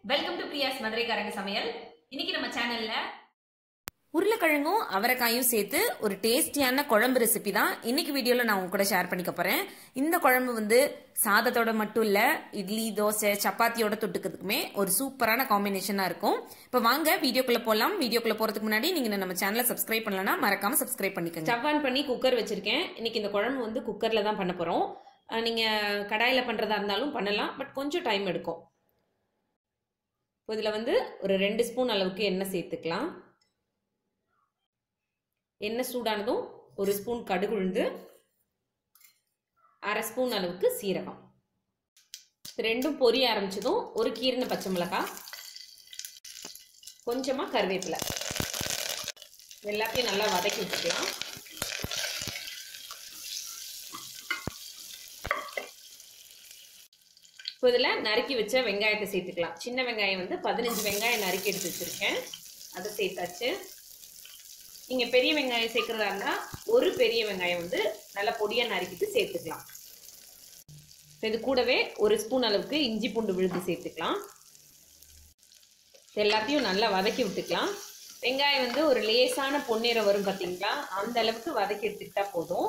welcome to பிரியாஸ் மதுரைக்காரங்க சமையல் இன்னைக்கு நம்ம சேனல்ல உருளைக்கிழங்கும் அவரைக்காயும் சேர்த்து ஒரு டேஸ்டியான குழம்பு ரெசிபி தான் இன்னைக்கு வீடியோல நான் உங்க கூட ஷேர் பண்ணிக்க போறேன் இந்த குழம்பு வந்து சாதத்தோட மட்டும் இல்ல இட்லி தோசை சப்பாத்தியோட தொட்டுக்கிறதுக்குமே ஒரு சூப்பரான காம்பினேஷனா இருக்கும் இப்போ வாங்க வீடியோக்குள்ள போலாம் வீடியோக்குள்ள போறதுக்கு முன்னாடி நீங்க நம்ம சேனலை சப்ஸ்கிரைப் பண்ணலனா மறக்காம சப்ஸ்கிரைப் பண்ணிக்கோங்க ஸ்டவ் ஆன் பண்ணி குக்கர் வச்சிருக்கேன் இன்னைக்கு இந்த குழம்பு வந்து குக்கர்ல தான் பண்ண போறோம் அஹ் நீங்க கடாயில பண்றதா இருந்தாலும் பண்ணலாம் பட் கொஞ்சம் டைம் எடுக்கும் இப்போ இதுல வந்து ஒரு ரெண்டு ஸ்பூன் அளவுக்கு எண்ணெய் சேர்த்துக்கலாம் எண்ணெய் சூடானதும் ஒரு ஸ்பூன் கடுகு உளுந்து அரை ஸ்பூன் அளவுக்கு சீரகம் இது ரெண்டும் பொரிய ஆரம்பிச்சதும் ஒரு கீரின பச்சை மிளகாய் கொஞ்சமாக கருவேப்பிலை எல்லாத்தையும் நல்லா வதக்கி விட்டுக்கலாம் இப்போ இதில் நறுக்கி வச்ச வெங்காயத்தை சேர்த்துக்கலாம் சின்ன வெங்காயம் வந்து பதினஞ்சு வெங்காயம் நறுக்கி எடுத்து வச்சுருக்கேன் அதை சேர்த்தாச்சு நீங்கள் பெரிய வெங்காயம் சேர்க்குறதா இருந்தால் ஒரு பெரிய வெங்காயம் வந்து நல்லா பொடியாக நறுக்கிட்டு சேர்த்துக்கலாம் இப்போ இது கூடவே ஒரு ஸ்பூன் அளவுக்கு இஞ்சி பூண்டு விழுது சேர்த்துக்கலாம் இது எல்லாத்தையும் நல்லா வதக்கி விட்டுக்கலாம் வெங்காயம் வந்து ஒரு லேசான பொன்னிறம் வரும் பார்த்தீங்களா அந்த அளவுக்கு வதக்கி எடுத்துக்கிட்டா போதும்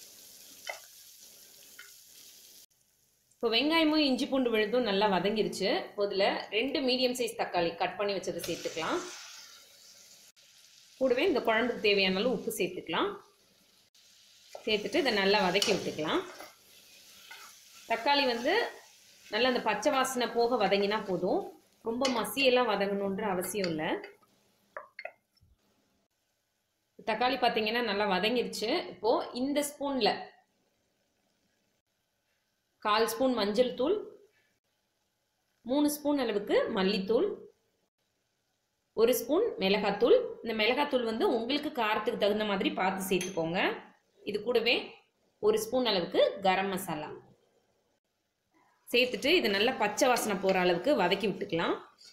இப்போ வெங்காயமும் இஞ்சி பூண்டு விழுதும் நல்லா வதங்கிருச்சு இதில் ரெண்டு மீடியம் சைஸ் தக்காளி கட் பண்ணி வச்சதை சேர்த்துக்கலாம் கூடவே இந்த குழம்புக்கு தேவையான அளவு உப்பு சேர்த்துக்கலாம் சேர்த்துட்டு இதை நல்லா வதக்கி விட்டுக்கலாம் தக்காளி வந்து நல்லா அந்த பச்சை வாசனை போக வதங்கினா போதும் ரொம்ப மசியெல்லாம் வதங்கணுன்ற அவசியம் இல்லை தக்காளி பார்த்தீங்கன்னா நல்லா வதங்கிருச்சு இப்போது இந்த ஸ்பூனில் கால் ஸ்பூன் மஞ்சள் தூள் மூணு ஸ்பூன் அளவுக்கு மல்லித்தூள் ஒரு ஸ்பூன் மிளகாத்தூள் இந்த மிளகாத்தூள் வந்து உங்களுக்கு காரத்துக்கு தகுந்த மாதிரி பார்த்து சேர்த்துக்கோங்க இது கூடவே ஒரு ஸ்பூன் அளவுக்கு கரம் மசாலா சேர்த்துட்டு இது நல்லா பச்சை வாசனை போகிற அளவுக்கு வதக்கி விட்டுக்கலாம்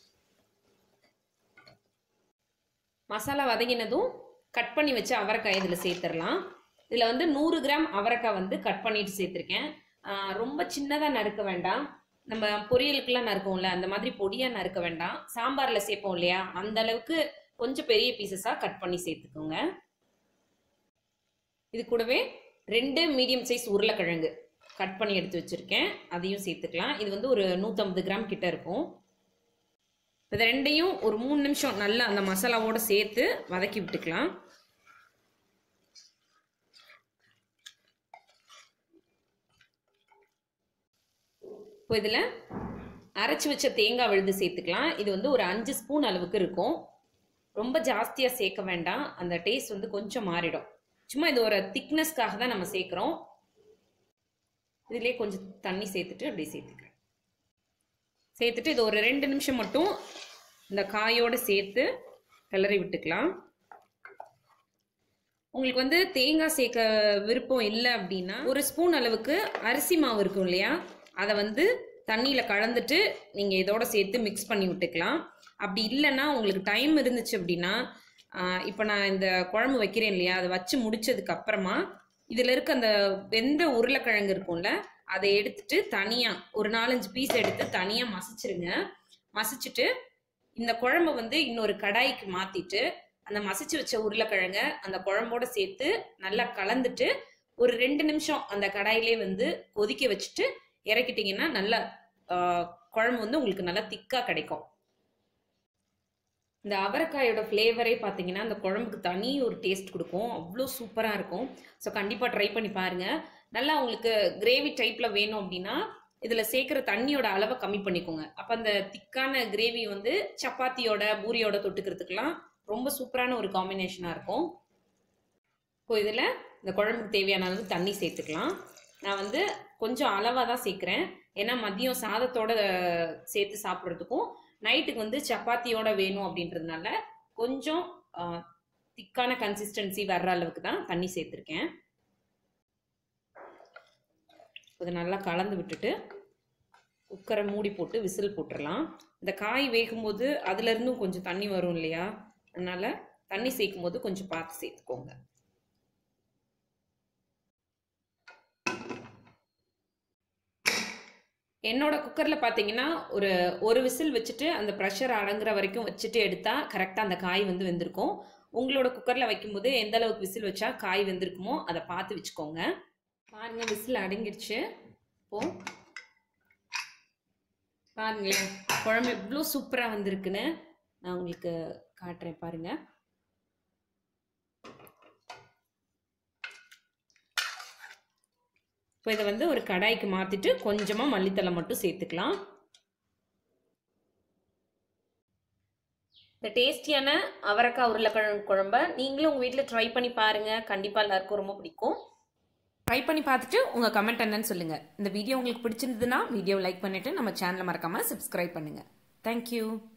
மசாலா வதங்கினதும் கட் பண்ணி வச்சு அவரைக்காய் இதில் சேர்த்துடலாம் இதில் வந்து நூறு கிராம் அவரைக்காய் வந்து கட் பண்ணிட்டு சேர்த்துருக்கேன் ரொம்ப சின்னதாக நறுக்க வேண்டாம் நம்ம பொரியலுக்குலாம் நறுக்கும்ல அந்த மாதிரி பொடியாக நறுக்க வேண்டாம் சாம்பாரில் சேர்ப்போம் இல்லையா அந்த அளவுக்கு கொஞ்சம் பெரிய பீசஸாக கட் பண்ணி சேர்த்துக்கோங்க இது கூடவே ரெண்டு மீடியம் சைஸ் உருளைக்கிழங்கு கட் பண்ணி எடுத்து வச்சுருக்கேன் அதையும் சேர்த்துக்கலாம் இது வந்து ஒரு நூற்றம்பது கிராம் கிட்ட இருக்கும் இது ரெண்டையும் ஒரு மூணு நிமிஷம் நல்லா அந்த மசாலாவோட சேர்த்து வதக்கி விட்டுக்கலாம் இப்போ இதில் அரைச்சி வச்ச தேங்காய் விழுது சேர்த்துக்கலாம் இது வந்து ஒரு அஞ்சு ஸ்பூன் அளவுக்கு இருக்கும் ரொம்ப ஜாஸ்தியாக சேர்க்க வேண்டாம் அந்த டேஸ்ட் வந்து கொஞ்சம் மாறிடும் சும்மா இது ஒரு திக்னஸ்க்காக தான் நம்ம சேர்க்குறோம் இதிலே கொஞ்சம் தண்ணி சேர்த்துட்டு அப்படியே சேர்த்துக்கிறேன் சேர்த்துட்டு இது ஒரு ரெண்டு நிமிஷம் மட்டும் இந்த காயோடு சேர்த்து கிளறி விட்டுக்கலாம் உங்களுக்கு வந்து தேங்காய் சேர்க்க விருப்பம் இல்லை அப்படின்னா ஒரு ஸ்பூன் அளவுக்கு அரிசி மாவு இருக்கும் இல்லையா அதை வந்து தண்ணியில் கலந்துட்டு நீங்கள் இதோட சேர்த்து மிக்ஸ் பண்ணி விட்டுக்கலாம் அப்படி இல்லைன்னா உங்களுக்கு டைம் இருந்துச்சு அப்படின்னா இப்போ நான் இந்த குழம்பு வைக்கிறேன் இல்லையா அதை வச்சு முடிச்சதுக்கு அப்புறமா இதில் இருக்க அந்த வெந்த உருளைக்கிழங்கு இருக்கும்ல அதை எடுத்துட்டு தனியாக ஒரு நாலஞ்சு பீஸ் எடுத்து தனியாக மசிச்சிருங்க மசிச்சுட்டு இந்த குழம்பு வந்து இன்னொரு கடாய்க்கு மாற்றிட்டு அந்த மசிச்சு வச்ச உருளைக்கிழங்க அந்த குழம்போட சேர்த்து நல்லா கலந்துட்டு ஒரு ரெண்டு நிமிஷம் அந்த கடாயிலே வந்து கொதிக்க வச்சுட்டு இறக்கிட்டிங்கன்னா நல்லா குழம்பு வந்து உங்களுக்கு நல்லா திக்காக கிடைக்கும் இந்த அவரைக்காயோட ஃப்ளேவரே பார்த்தீங்கன்னா அந்த குழம்புக்கு தனி ஒரு டேஸ்ட் கொடுக்கும் அவ்வளோ சூப்பராக இருக்கும் ஸோ கண்டிப்பாக ட்ரை பண்ணி பாருங்கள் நல்லா உங்களுக்கு கிரேவி டைப்பில் வேணும் அப்படின்னா இதில் சேர்க்குற தண்ணியோட அளவை கம்மி பண்ணிக்கோங்க அப்போ அந்த திக்கான கிரேவி வந்து சப்பாத்தியோட பூரியோட தொட்டுக்கிறதுக்கெலாம் ரொம்ப சூப்பரான ஒரு காம்பினேஷனாக இருக்கும் இப்போ இதில் இந்த குழம்புக்கு தேவையான அளவு தண்ணி சேர்த்துக்கலாம் நான் வந்து கொஞ்சம் அளவாக தான் சேர்க்குறேன் ஏன்னா மதியம் சாதத்தோட சேர்த்து சாப்பிட்றதுக்கும் நைட்டுக்கு வந்து சப்பாத்தியோட வேணும் அப்படின்றதுனால கொஞ்சம் திக்கான கன்சிஸ்டன்சி வர்ற அளவுக்கு தான் தண்ணி சேர்த்துருக்கேன் இதை நல்லா கலந்து விட்டுட்டு குக்கரை மூடி போட்டு விசில் போட்டுடலாம் இந்த காய் வேகும்போது அதுலேருந்தும் கொஞ்சம் தண்ணி வரும் இல்லையா அதனால் தண்ணி சேர்க்கும் போது கொஞ்சம் பார்த்து சேர்த்துக்கோங்க என்னோட குக்கரில் பார்த்தீங்கன்னா ஒரு ஒரு விசில் வச்சுட்டு அந்த ப்ரெஷர் அடங்குற வரைக்கும் வச்சுட்டு எடுத்தால் கரெக்டாக அந்த காய் வந்து வெந்திருக்கும் உங்களோட குக்கரில் வைக்கும்போது எந்த அளவுக்கு விசில் வச்சா காய் வெந்திருக்குமோ அதை பார்த்து வச்சுக்கோங்க பாருங்கள் விசில் அடங்கிடுச்சு இப்போ பாருங்களேன் குழம்பு எவ்வளோ சூப்பராக வந்திருக்குன்னு நான் உங்களுக்கு காட்டுறேன் பாருங்கள் இப்போ இதை வந்து ஒரு கடாய்க்கு மாற்றிட்டு கொஞ்சமாக மல்லித்தலை மட்டும் சேர்த்துக்கலாம் இந்த டேஸ்டியான அவரைக்காய் உருளைக்கிழங்கு குழம்ப நீங்களும் உங்கள் வீட்டில் ட்ரை பண்ணி பாருங்கள் கண்டிப்பாக எல்லாருக்கும் ரொம்ப பிடிக்கும் ட்ரை பண்ணி பார்த்துட்டு உங்கள் கமெண்ட் என்னன்னு சொல்லுங்கள் இந்த வீடியோ உங்களுக்கு பிடிச்சிருந்ததுன்னா வீடியோ லைக் பண்ணிவிட்டு நம்ம சேனலை மறக்காமல் சப்ஸ்கிரைப் பண்ணுங்கள் தேங்க்யூ